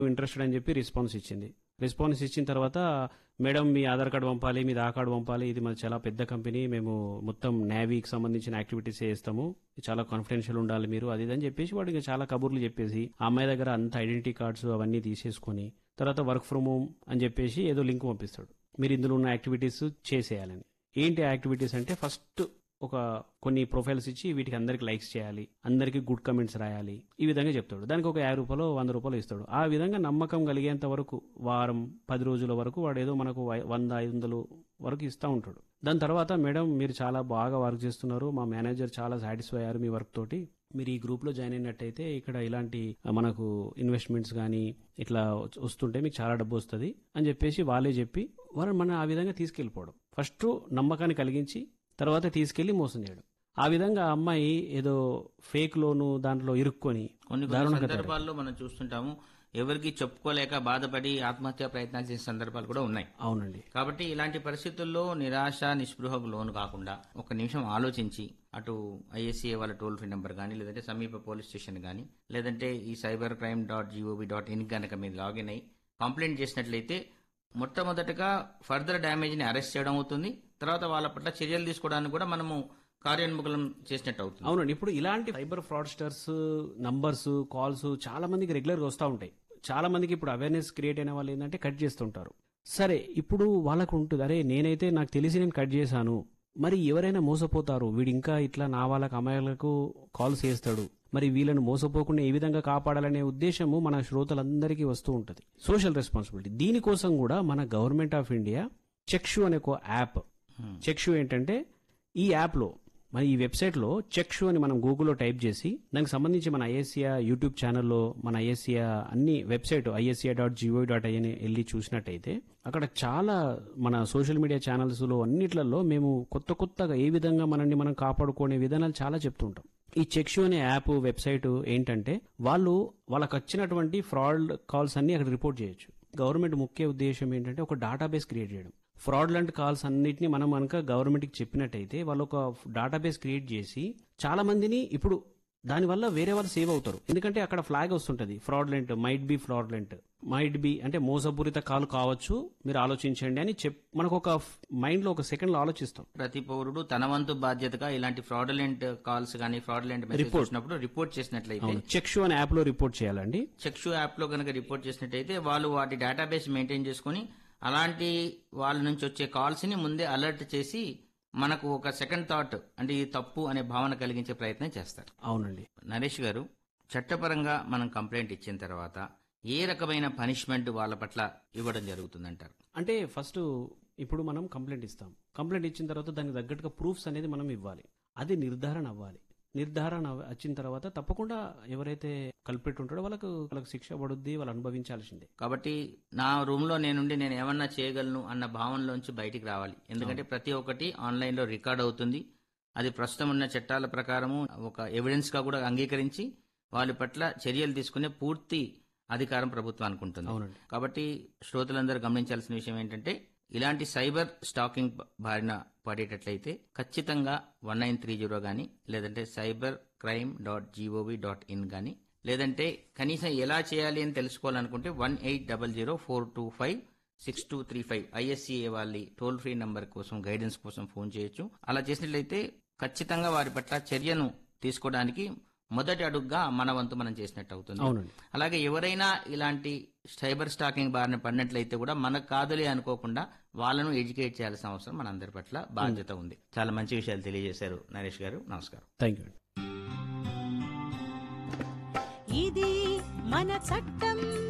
interested అని చెప్పి response ఇచ్చింది రెస్పాన్స్ ఇచ్చిన తర్వాత మేడం మీ ఆధార్ కార్డు పంపాలి మీ ఆధార్ కార్డు పంపాలి ఇది మన చాలా పెద్ద కంపెనీ మేము మొత్తం నేవీకి సంబంధించిన యాక్టివిటీస్ చేస్తాము చాలా కాన్ఫిడెన్షియల్ ఉండాలి మీరు అది ఇది అని చెప్పేసి వాడు ఇంకా చాలా కబుర్లు చెప్పేసి ఆ అమ్మాయి దగ్గర అంత ఐడెంటిటీ కార్డ్స్ అవన్నీ తీసేసుకొని తర్వాత వర్క్ ఫ్రమ్ హోమ్ అని చెప్పేసి ఏదో లింక్ పంపిస్తాడు మీరు ఇందులో ఉన్న యాక్టివిటీస్ చేసేయాలని ఏంటి యాక్టివిటీస్ అంటే ఫస్ట్ ఒక కొన్ని ప్రొఫైల్స్ ఇచ్చి వీటికి అందరికి లైక్స్ చేయాలి అందరికి గుడ్ కమెంట్స్ రాయాలి ఈ విధంగా చెప్తాడు దానికి ఒక యాభై రూపాయలు వంద రూపాయలు ఇస్తాడు ఆ విధంగా నమ్మకం కలిగేంత వరకు వారం పది రోజుల వరకు వాడు ఏదో మనకు వై- వంద ఐదు వందలు వరకు ఇస్తూ ఉంటాడు దాని తర్వాత మేడం మీరు చాలా బాగా వర్క్ చేస్తున్నారు మా మేనేజర్ చాలా సాటిస్ఫై అయ్యారు మీ వర్క్ తోటి మీరు ఈ గ్రూప్ లో జాయిన్ అయినట్టయితే ఇక్కడ ఇలాంటి మనకు ఇన్వెస్ట్మెంట్స్ కానీ ఇట్లా వస్తుంటే మీకు చాలా డబ్బు వస్తుంది అని చెప్పేసి వాళ్ళే చెప్పి వాళ్ళు మన ఆ విధంగా తీసుకెళ్ళిపోవడం ఫస్ట్ నమ్మకాన్ని కలిగించి తర్వాత తీసుకెళ్లి మోసం చేయడం ఆ విధంగా ఆ అమ్మాయి ఏదో ఫేక్ లోను దాంట్లో ఇరుక్కొని కొన్ని కొన్ని దారుణంగా సందర్భాల్లో మనం చూస్తుంటాము ఎవరికి చెప్పుకోలేక బాధపడి ఆత్మహత్య ప్రయత్నాలు చేసిన సందర్భాలు కూడా ఉన్నాయి అవునండి కాబట్టి ఇలాంటి పరిస్థితుల్లో నిరాశ నిస్పృహకు లోను కాకుండా ఒక నిమిషం ఆలోచించి అటు ఐఎస్సీఏ వాళ్ళ టోల్ ఫ్రీ నెంబర్ కానీ లేదంటే సమీప పోలీస్ స్టేషన్ కానీ లేదంటే ఈ cyber crime dot gov dot in కనుక మీరు లాగిన్ అయ్యి కంప్లైంట్ చేసినట్లయితే మొట్టమొదటగా ఫర్దర్ డ్యామేజ్ ని అరెస్ట్ చేయడం అవుతుంది తర్వాత వాళ్ళ పట్ల చర్యలు తీసుకోవడానికి కూడా మనము కార్యోన్ముఖం చేసినట్టు అవుతుంది అవునండి ఇప్పుడు ఇలాంటి సైబర్ ఫ్రాడ్స్టర్స్ నంబర్స్ కాల్స్ చాలా మందికి రెగ్యులర్ గా వస్తూ ఉంటాయి చాలా మందికి ఇప్పుడు అవేర్నెస్ క్రియేట్ అయిన వాళ్ళు ఏంటంటే కట్ చేస్తుంటారు సరే ఇప్పుడు వాళ్ళకు ఉంటుంది అరే నేనైతే నాకు తెలిసి నేను కట్ చేశాను మరి ఎవరైనా మోసపోతారు వీడు ఇంకా ఇట్లా నా వాళ్ళకి అమ్మాయిలకు కాల్స్ చేస్తాడు మరి వీళ్ళని మోసపోకుండా ఏ విధంగా కాపాడాలనే ఉద్దేశము మన శ్రోతలందరికీ వస్తూ ఉంటుంది సోషల్ రెస్పాన్సిబిలిటీ దీనికోసం కూడా మన గవర్నమెంట్ ఆఫ్ ఇండియా చెక్షు అనే ఒక యాప్ చెక్షు ఏంటంటే ఈ యాప్లో మన ఈ వెబ్సైట్లో చెక్షు అని మనం గూగుల్లో టైప్ చేసి దానికి సంబంధించి మన ఐఎస్సియా యూట్యూబ్ ఛానల్లో మన ఐఎస్సియా అన్ని website ISEA dot gov dot in వెళ్ళి చూసినట్టయితే అక్కడ చాలా మన సోషల్ మీడియా ఛానల్స్లో అన్నిట్లలో మేము కొత్త కొత్తగా ఏ విధంగా మనల్ని మనం కాపాడుకునే విధానాలు చాలా చెప్తుంటాం ఈ చెక్షు అనే యాప్ వెబ్సైట్ ఏంటంటే వాళ్ళు వాళ్ళకి వచ్చినటువంటి ఫ్రాడ్ కాల్స్ అన్ని అక్కడ రిపోర్ట్ చేయొచ్చు గవర్నమెంట్ ముఖ్య ఉద్దేశం ఏంటంటే ఒక డేటాబేస్ క్రియేట్ చేయడం ఫ్రాడ్లెంట్ కాల్స్ అన్నిటిని మనం కనుక గవర్నమెంట్కి చెప్పినట్టయితే వాళ్ళు ఒక డేటాబేస్ క్రియేట్ చేసి చాలా మందిని ఇప్పుడు దానివల్ల వేరే వాళ్ళు సేవ్ అవుతారు ఎందుకంటే అక్కడ ఫ్లాగ్ వస్తుంటది fraudulent might be fraudulent might be అంటే మోసపూరిత కాల్ కావచ్చు మీరు ఆలోచించండి అని చెప్ మనకు ఒక మైండ్ లో ఒక సెకండ్ లో ఆలోచిస్తాం ప్రతి పౌరుడు తన వంతు బాధ్యతగా ఇలాంటి ఫ్రాడులెంట్ కాల్స్ కానీ ఫ్రాడులెంట్ మెసేజ్ వచ్చినప్పుడు రిపోర్ట్ చేసినట్లయితే చెక్షు అనే యాప్ లో రిపోర్ట్ చేయాలండి చెక్షు యాప్ లో కనుక రిపోర్ట్ చేసినట్టయితే వాళ్ళు వాటి డేటాబేస్ మెయింటైన్ చేసుకుని అలాంటి వాళ్ళ నుంచి వచ్చే కాల్స్ ని ముందే అలర్ట్ చేసి మనకు ఒక సెకండ్ థాట్ అంటే ఇది తప్పు అనే భావన కలిగించే ప్రయత్నం చేస్తారు అవునండి నరేష్ గారు చట్టపరంగా మనం కంప్లైంట్ ఇచ్చిన తర్వాత ఏ రకమైన పనిష్మెంట్ వాళ్ళ పట్ల ఇవ్వడం జరుగుతుందంటారు అంటే ఫస్ట్ ఇప్పుడు మనం కంప్లైంట్ ఇస్తాం కంప్లైంట్ ఇచ్చిన తర్వాత దానికి తగ్గట్టుగా ప్రూఫ్స్ అనేది మనం ఇవ్వాలి అది నిర్ధారణ అవ్వాలి నిర్ధారణ అవ- వచ్చిన తర్వాత తప్పకుండా ఎవరైతే కల్పెట్ ఉంటాడో వాళ్ళకు వాళ్ళకి శిక్ష పడుద్ది వాళ్ళు అనుభవించాల్సిందే కాబట్టి నా రూమ్ లో నేనుండి నేను ఏమన్నా చేయగలను అన్న భావనలోంచి బయటికి రావాలి ఎందుకంటే ప్రతి ఒక్కటి ఆన్లైన్ లో రికార్డ్ అవుతుంది అది ప్రస్తుతం ఉన్న చట్టాల ప్రకారము ఒక ఎవిడెన్స్ గా కూడా అంగీకరించి వాళ్ళ పట్ల చర్యలు తీసుకునే పూర్తి అధికారం ప్రభుత్వానికి ఉంటుంది అవునండి కాబట్టి శ్రోతలందరూ గమనించాల్సిన విషయం ఏంటంటే ఇలాంటి సైబర్ స్టాకింగ్ బారిన పడేటట్లయితే ఖచ్చితంగా వన్ నైన్ త్రీ జీరో కానీ లేదంటే cyber crime dot gov dot in కానీ లేదంటే కనీసం ఎలా చేయాలి అని తెలుసుకోవాలనుకుంటే one eight double zero four two five six two three five ISEA వాళ్ళ టోల్ ఫ్రీ నంబర్ కోసం గైడెన్స్ కోసం ఫోన్ చేయొచ్చు అలా చేసినట్లయితే ఖచ్చితంగా వారి పట్ల చర్యను తీసుకోవడానికి మొదటి అడుగుగా మన వంతు మనం చేసినట్టు అవుతుంది అవునండి అలాగే ఎవరైనా ఇలాంటి సైబర్ స్టాకింగ్ బారిన పడినట్లయితే కూడా మనకు కాదులే అనుకోకుండా వాళ్ళను ఎడ్యుకేట్ చేయాల్సిన అవసరం మనందరి పట్ల బాధ్యత ఉంది చాలా మంచి విషయాలు తెలియజేశారు నరేష్ గారు నమస్కారం థ్యాంక్ యూ ఇది మన చట్టం